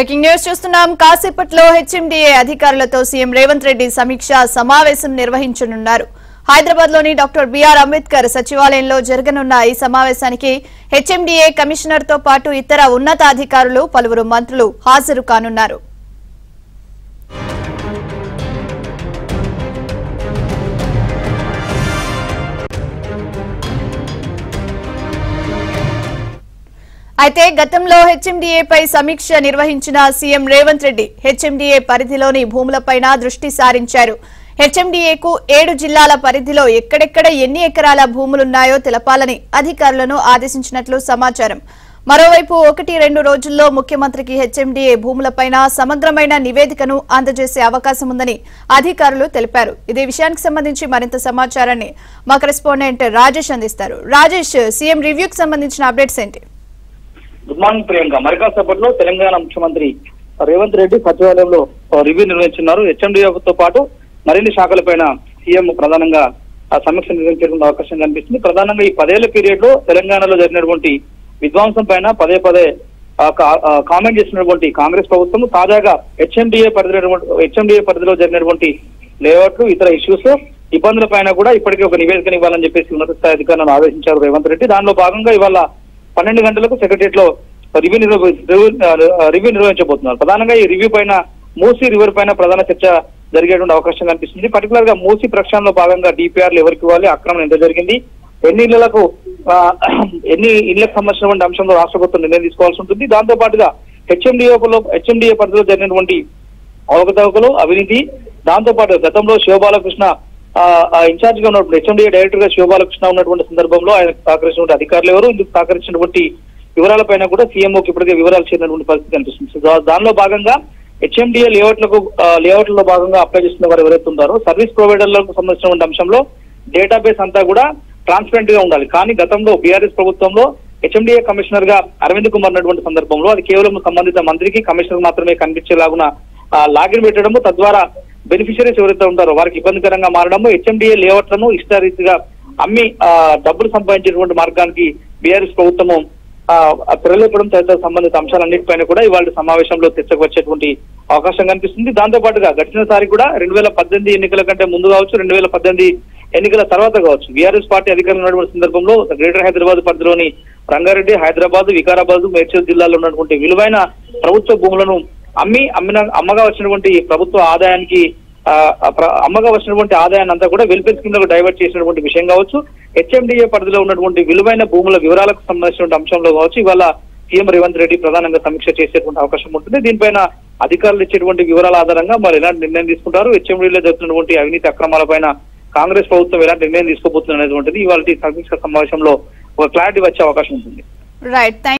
breaking news చూస్తున్నాం కాసేపట్లో HMDA అధికారులతో సీఎం రేవంత్ రెడ్డి సమీక్ష సమావేశం నిర్వహించనున్నారు హైదరాబాద్ లోని డాక్టర్ బిఆర్ అంబేద్కర్ సచివాలయంలో జరగనున్న ఈ సమావేశానికి హెచ్ఎండిఏ కమిషనర్ తో పాటు ఇతర ఉన్నతాధికారులు పలువురు మంత్రులు హాజరు కానున్నారు అయితే గతంలో హెచ్ఎండిఏపై సమీక్ష నిర్వహించిన సీఎం రేవంత్ రెడ్డి హెచ్ఎండిఏ పరిధిలోని భూములపైన దృష్టి సారించారు హెచ్ఎండిఏకు ఏడు జిల్లాల పరిధిలో ఎక్కడెక్కడ ఎన్ని ఎకరాల భూములున్నాయో తెలపాలని అధికారులను ఆదేశించినట్లు సమాచారం మరోవైపు ఒకటి రెండు రోజుల్లో ముఖ్యమంత్రికి హెచ్ఎండిఏ భూములపైన సమగ్రమైన నివేదికను అందజేసే అవకాశం ఉందని అధికారులు తెలిపారు ఇదే విషయానికి సంబంధించి మరింత సమాచారాన్ని మా కరెస్పాండెంట్ రాజేష్ అందిస్తారు రాజేష్ సీఎం రివ్యూకి సంబంధించిన అప్డేట్స్ ఏంటి గుడ్ మార్నింగ్ ప్రియాంక మరి కాసేపట్లో తెలంగాణ ముఖ్యమంత్రి రేవంత్ రెడ్డి సచివాలయంలో ఆ, రివ్యూ నిర్వహించున్నారు హెచ్ఎండిఎఫ్ పటు మరిన్ని శాఖలపైన సీఎం ప్రధానంగా ఆ సమీక్ష నిర్వహించే అవకాశం కనిపిస్తుంది ప్రధానంగా ఈ పదేళ్ల పీరియడ్ లో తెలంగాణలో జరిగినటువంటి విధ్వంసం పైన పదే పదే ఆ, కా- ఆ, కామెంట్ చేసినటువంటి కాంగ్రెస్ ప్రభుత్వం తాజాగా హెచ్ఎండిఏ పరిధిలో హెచ్ఎండిఏ పరిధిలో జరిగినటువంటి లేఅవుట్లు ఇతర ఇష్యూస్ ఇబ్బందుల పైన కూడా ఇప్పటికే ఒక నివేదికను ఇవ్వాలని చెప్పేసి ఉన్నత స్థాయి అధికారులను ఆదేశించారు రేవంత్ రెడ్డి దానిలో భాగంగా ఇవాళ పన్నెండు గంటలకు సెక్రటరియట్ లో రివ్యూ నిర్వ రివ్యూ- ఆ, రివ్యూ నిర్వహించబోతున్నారు ప్రధానంగా ఈ రివ్యూ పైన మూసీ రివర్ పైన ప్రధాన చర్చ జరిగేటువంటి అవకాశం కనిపిస్తుంది పర్టికులర్ గా మూసీ ప్రక్షాళనలో భాగంగా డిపిఆర్లు ఎవరికి ఇవ్వాలి ఆక్రమణ ఎంత జరిగింది ఎన్ని ఇళ్లకు ఆ, ఎన్ని ఇళ్లకు సంబంధించినటువంటి అంశంలో రాష్ట్ర ప్రభుత్వం నిర్ణయం తీసుకోవాల్సి ఉంటుంది దాంతో పాటుగా హెచ్ఎండిఏలో హెచ్ఎండిఏ పరిధిలో జరిగినటువంటి అవకతవకలు అవినీతి దాంతో పాటు గతంలో శివబాలకృష్ణ ఆ, ఆ ఇన్ఛార్జ్ గా ఉన్నటువంటి హెచ్ఎండిఏ డైరెక్టర్ గా శివబాలకృష్ణ ఉన్నటువంటి సందర్భంలో ఆయన సహకరించినటువంటి అధికారులు ఎవరు ఇందుకు సహకరించినటువంటి వివరాలపైన కూడా సీఎంఓకి ఇప్పటికే వివరాలు చేరినటువంటి పరిస్థితి కనిపిస్తుంది సో దా- దానిలో భాగంగా హెచ్ఎండిఏ లేఅవుట్లకు లేఅవుట్లలో భాగంగా అప్లై చేస్తున్న వారు ఎవరైతే ఉంటారో సర్వీస్ ప్రొవైడర్లకు సంబంధించినటువంటి అంశంలో డేటాబేస్ అంతా కూడా ట్రాన్స్పరెంట్ గా ఉండాలి కానీ గతంలో బీఆర్ఎస్ ప్రభుత్వంలో హెచ్ఎండిఏ కమిషనర్ గా అరవింద్ కుమార్ ఉన్నటువంటి సందర్భంలో అది కేవలం సంబంధిత మంత్రికి కమిషనర్ మాత్రమే కనిపించేలాగున ఆ, లాగిన్ పెట్టడము తద్వారా బెనిఫిషరీస్ ఎవరైతే ఉంటారో వారికి ఇబ్బందికరంగా మారడము హెచ్ఎండిఏ లేఅవుట్లను ఇష్టారీతిగా అమ్మి ఆ, డబ్బులు సంపాదించేటువంటి మార్గానికి బీఆర్ఎస్ ప్రభుత్వము ఆ, తెరలేపడం తదితర సంబంధిత అంశాలన్నిటిపైన కూడా ఇవాళ సమావేశంలో చర్చకు వచ్చేటువంటి అవకాశం కనిపిస్తుంది దాంతో పాటుగా గడిచినసారి కూడా రెండు వేల పద్దెనిమిది ఎన్నికల కంటే ముందు కావచ్చు రెండు వేల పద్దెనిమిది ఎన్నికల తర్వాత కావచ్చు బీఆర్ఎస్ పార్టీ అధికారంలో ఉన్నటువంటి సందర్భంలో గ్రేటర్ హైదరాబాద్ పరిధిలోని రంగారెడ్డి హైదరాబాద్ వికారాబాద్ మేడ్చల్ జిల్లాలో ఉన్నటువంటి విలువైన ప్రభుత్వ భూములను అమ్మి అమ్మిన అమ్మగా వచ్చినటువంటి ప్రభుత్వ ఆదాయానికి ఆ, ఆ ప్ర- అమ్మగా వచ్చినటువంటి ఆదాయాన్ని అంతా కూడా వెల్ఫేర్ స్కీమ్ లకు డైవర్ట్ చేసినటువంటి విషయం కావచ్చు హెచ్ఎండిఏ పరిధిలో ఉన్నటువంటి విలువైన భూముల వివరాలకు సంబంధించినటువంటి అంశంలో కావచ్చు ఇవాళ సీఎం రేవంత్ రెడ్డి ప్రధానంగా సమీక్ష చేసేటువంటి అవకాశం ఉంటుంది దీనిపైన అధికారులు ఇచ్చేటువంటి వివరాల ఆధారంగా మరి ఎలాంటి నిర్ణయం తీసుకుంటారు హెచ్ఎండిలో జరుగుతున్నటువంటి అవినీతి అక్రమాలపైన కాంగ్రెస్ ప్రభుత్వం ఎలాంటి నిర్ణయం తీసుకోబోతుంది అనేటువంటిది ఇవాళ సమీక్ష సమావేశంలో ఒక క్లారిటీ వచ్చే అవకాశం ఉంటుంది రైట్